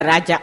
ராஜா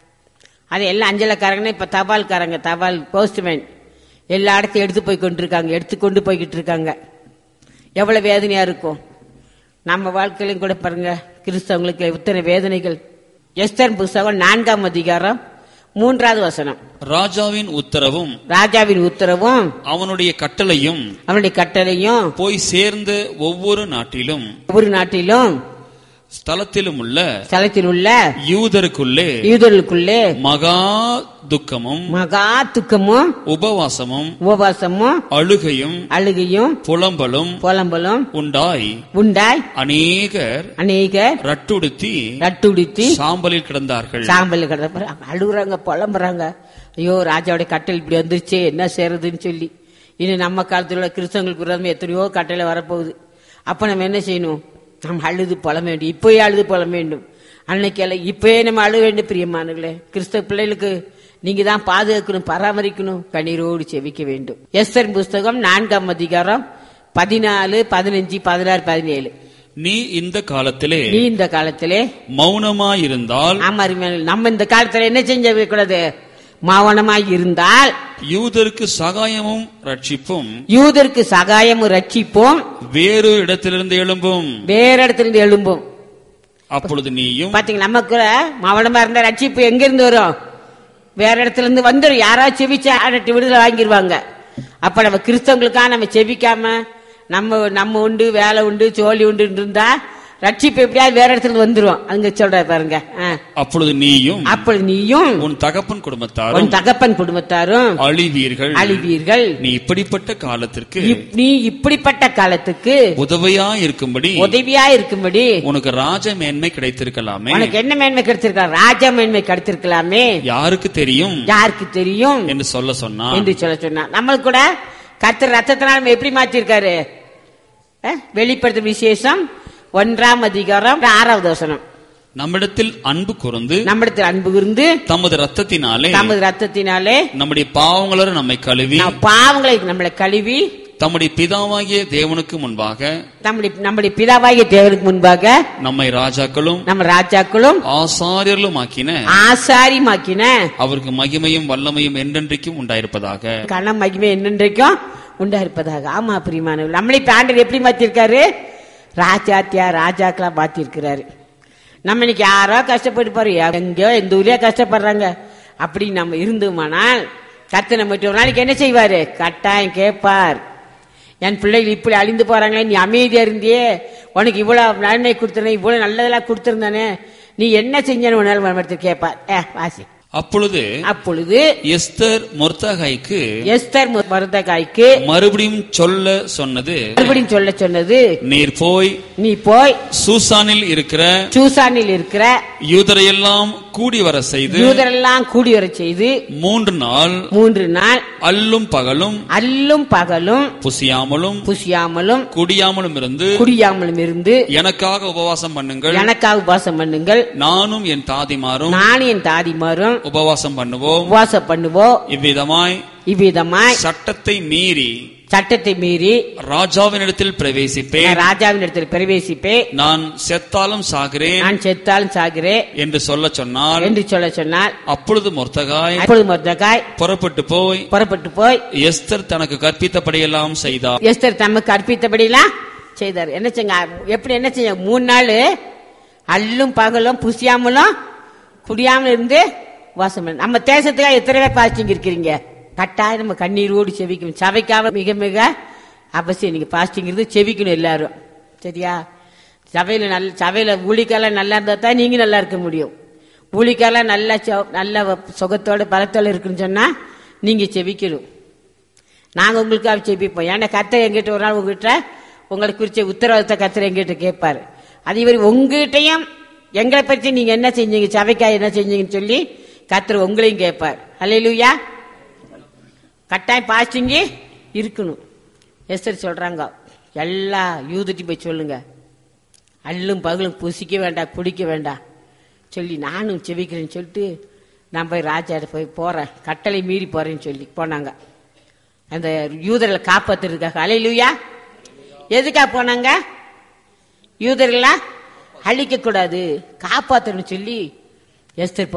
அது எல்லாம் அஞ்சலக்காரங்கன்னா இப்ப தபால்காரங்க தபால் போஸ்ட்மேன் எல்லா இடத்தையும் எடுத்து போய் கொண்டிருக்காங்க எடுத்து கொண்டு போய்கிட்டு இருக்காங்க எவ்வளவு வேதனையா இருக்கும் நம்ம வாழ்க்கையிலும் கூட பாருங்க கிறிஸ்தவங்களுக்கு இத்தனை வேதனைகள் எஸ்தர் புஸ்தகம் நான்காம் அதிகாரம் மூன்றாவது வசனம் ராஜாவின் உத்தரவும் ராஜாவின் உத்தரவும் அவனுடைய கட்டளையும் அவனுடைய கட்டளையும் போய் சேர்ந்த ஒவ்வொரு நாட்டிலும் ஒவ்வொரு நாட்டிலும் ஸ்தலத்திலும் உள்ள ஸ்தலத்தில் உள்ள யூதருக்குள்ளே யூதர்களுக்குள்ளே மகா துக்கமும் மகா துக்கமும் உபவாசமும் உபவாசமும் அழுகையும் அழுகையும் புலம்பலும் புலம்பலும் உண்டாய் உண்டாய் அநேகர் அநேகர் ரட்டுடுத்தி ரட்டுடுத்தி சாம்பலில் கிடந்தார்கள் சாம்பல் கிடப்ப அழுகுறாங்க புலம்புறாங்க ஐயோ ராஜாவுடைய கட்டளை இப்படி வந்துருச்சே என்ன செய்யறதுன்னு சொல்லி இனி நம்ம காலத்தில் உள்ள கிறிஸ்தவங்களுக்கு விரோதமா எத்தனையோ கட்டளை வரப்போகுது அப்ப நம்ம என்ன செய்யணும் நம்ம அழுது புலம் வேண்டும் இப்பயே அழுது புலம் வேண்டும் அன்னைக்கு அல்ல இப்பயே நம்ம அழுக வேண்டும் பிரியமானங்களே கிறிஸ்தவ பிள்ளைகளுக்கு நீங்க தான் பாதுகாக்கணும் பராமரிக்கணும் கண்ணீரோடு செவிக்க வேண்டும் எஸ்தர் புஸ்தகம் நான்காம் அதிகாரம் பதினாலு பதினஞ்சு பதினாறு பதினேழு நீ இந்த காலத்திலே நீ இந்த காலத்திலே மௌனமாயிருந்தால் ஆமா அருமையானவர்களே, நம்ம இந்த காலத்துல என்ன செஞ்ச கூடாது மாவனமாய் இருந்தால் யூதருக்கு சகாயமும் ரட்சிப்பும் யூதருக்கு சகாயமும் ரட்சிப்போம் வேறு இடத்திலிருந்து எழும்பும் வேற இடத்துல இருந்து எழும்பும் அப்பொழுது நீயும் பாத்தீங்க நமக்கு மாவனமா இருந்த ரட்சிப்பு எங்க இருந்து வரும் வேற இடத்துல இருந்து வந்துடும் யாராவது செவிச்சா ஆடட்டு விடுதலை வாங்கிடுவாங்க அப்ப நம்ம கிறிஸ்தவங்களுக்காக நம்ம செவிக்காம நம்ம நம்ம உண்டு வேலை உண்டு சோழி உண்டு இருந்தா ரட்சிப்பு எப்படியாவது வேற இடத்துல இருந்து வந்துரும் அங்க சொல்ற பாருங்க ஆ. அப்பொழுது நீயும் அப்பொழுது நீயும் உன் தகப்பன் குடும்பத்தாரும் உன் தகப்பன் குடும்பத்தாரும் அழிவீர்கள் அழிவீர்கள் நீ இப்படிப்பட்ட காலத்திற்கு இப்- நீ இப்படிப்பட்ட காலத்துக்கு உதவியா இருக்கும்படி உதவியா இருக்கும்படி உனக்கு ராஜ மேன்மை கிடைத்திருக்கலாமே உனக்கு என்ன மேன்மை கிடைச்சிருக்கலாம் ராஜா மேன்மை கிடைச்சிருக்கலாமே யாருக்கு தெரியும் யாருக்கு தெரியும் என்று சொல்ல சொன்னான் என்று சொல்ல சொன்னா நம்மளுக்கு கூட கர்த்தர் ரத்தத்தினால் நம்ம எப்படி மாத்திருக்காரு அஹ், வெளிப்படுத்தும் விசேஷம் ஒன்றாம் அதிகாரம் ஆறாவது வசனம் நம்மிடத்தில் அன்பு கூர்ந்து நம்மிடத்தில் அன்பு இருந்து தமது ரத்தத்தினாலே தமது ரத்தத்தினாலே நம்முடைய பாவங்களோடு நம்மை கழுவி நம் பாவங்களை நம்மளை கழுவி தம்முடைய பிதாவாகிய தேவனுக்கு முன்பாக நம்முடைய நம்முடைய பிதாவாகிய தேவனுக்கு முன்பாக நம்மை ராஜாக்களும் நம்ம ராஜாக்களும் ஆசாரியர்களும் ஆக்கின ஆசாரிமாக்கின அவருக்கு மகிமையும் வல்லமையும் என்றென்றைக்கும் உண்டாயிருப்பதாக கன மகிமை என்னென்றைக்கும் உண்டா இருப்பதாக ஆமா பிரியமானவர் நம்மளை இப்ப ஆண்டவர் எப்படி மாத்திருக்காரு ராஜாத்தியா ராஜாக்களா மாத்திருக்கிறாரு நம்ம இன்னைக்கு யாரோ கஷ்டப்பட்டு பாரு எங்கேயோ எந்த ஊர்லயோ கஷ்டப்படுறாங்க அப்படி நம்ம இருந்தோமானால் கத்து நம்ம ஒரு நாளைக்கு என்ன செய்வாரு கட்டாயம் கேட்பார் என் பிள்ளைகள் இப்படி அழிந்து போறாங்களே நீ அமைதியா இருந்தியே உனக்கு இவ்வளவு நன்மை கொடுத்துருந்தேன் இவ்வளவு நல்லதெல்லாம் கொடுத்துருந்தானே நீ என்ன செஞ்சேன்னு ஒரு நாள் மறுபடியும் கேட்பார் ஏ வாசி அப்பொழுது அப்பொழுது எஸ்தர் மொர்தகாய்க்கு எஸ்தர் மருதகாய்க்கு மறுபடியும் சொல்ல சொன்னது மறுபடியும் சொல்ல சொன்னது நீர் போய் நீ போய் சூசானில் இருக்கிற சூசானில் இருக்கிற யூதரையெல்லாம் கூடி வர செய்து யூதரெல்லாம் கூடி வரச் செய்து மூன்று நாள் மூன்று நாள் அல்லும் பகலும் அல்லும் பகலும் புசியாமலும் புசியாமலும் குடியாமலும் இருந்து குடியாமலும் இருந்து எனக்காக உபவாசம் பண்ணுங்கள் எனக்காக உபவாசம் பண்ணுங்கள் நானும் என் தாதிமாரும் நானும் என் தாதிமாரும் உபவாசம் பண்ணுவோம் உபவாசம் பண்ணுவோம் இவ்விதமாய் இவ்விதமாய் சட்டத்தை மீறி சட்டத்தை மீறி ராஜாவினிடத்தில் பிரவேசிப்பேன் நான் ராஜாவின் இடத்தில் பிரவேசிப்பேன் நான் செத்தாலும் சாகிறேன் நான் செத்தாலும் சாகிறேன் என்று சொல்ல சொன்னால் என்று சொல்ல சொன்னால் அப்பொழுது மொர்தகாய் அப்பொழுது மொர்தகாய் புறப்பட்டு போய் புறப்பட்டு போய் எஸ்தர் தனக்கு கற்பித்தபடியெல்லாம் செய்தார் எஸ்தர் தமக்கு அர்ப்பித்தபடிலாம் செய்தார் என்ன செஞ்ச எப்படி என்ன செஞ்ச மூணு நாள் அல்லும் பகலும் புசியாமலும் குடியாமலும் இருந்து வாசம் பண்ண. நம்ம தேசத்துக்காக எத்தனை பேர் பாஸ்டிங் இருக்கிறீங்க கட்டாயம் நம்ம கண்ணீரோடு செவிக்கணும் சபைக்காக மிக மிக அவசியம் நீங்க பாஸ்டிங் இருந்து செவிக்கணும் எல்லாரும் சரியா சபையில நல்ல சபையில ஊழிக்காலாம் நல்லா இருந்தா தான் நீங்க நல்லா இருக்க முடியும் ஊழிக்காலாம் நல்ல சு- நல்ல சுகத்தோட பலத்தோட இருக்குன்னு சொன்னா நீங்க செவிக்கணும் நாங்க உங்களுக்காக ஜெபிப்போம் ஏன்னா கர்த்தர் எங்கிட்ட ஒரு நாள் உங்ககிட்ட உங்களை குறிச்ச உத்தரவாதத்தை கர்த்தர் எங்கிட்ட கேட்பாரு அதே மாதிரி உங்ககிட்டயும் எங்களை பற்றி நீங்க என்ன செஞ்சீங்க சபைக்காக என்ன செஞ்சீங்கன்னு சொல்லி கர்த்தர் உங்களையும் கேட்பார் அல்லையிலுயா கட்டாயம் பாஸ்டிங்க இருக்கணும் எஸ்தர் சொல்றாங்க எல்லா யூதட்டி போய் சொல்லுங்க அள்ளும் பகலும் புசிக்க வேண்டாம் குடிக்க வேண்டாம் சொல்லி நானும் செவிக்கிறேன்னு சொல்லிட்டு நான் போய் ராஜாட்ட போய் போறேன் கட்டளை மீறி போறேன்னு சொல்லி போனாங்க அந்த யூதர்களை காப்பாத்துறதுக்காக அலையிலுயா எதுக்காக போனாங்க யூதர்களா அழிக்க கூடாது காப்பாத்தணும் சொல்லி எஸ்தர்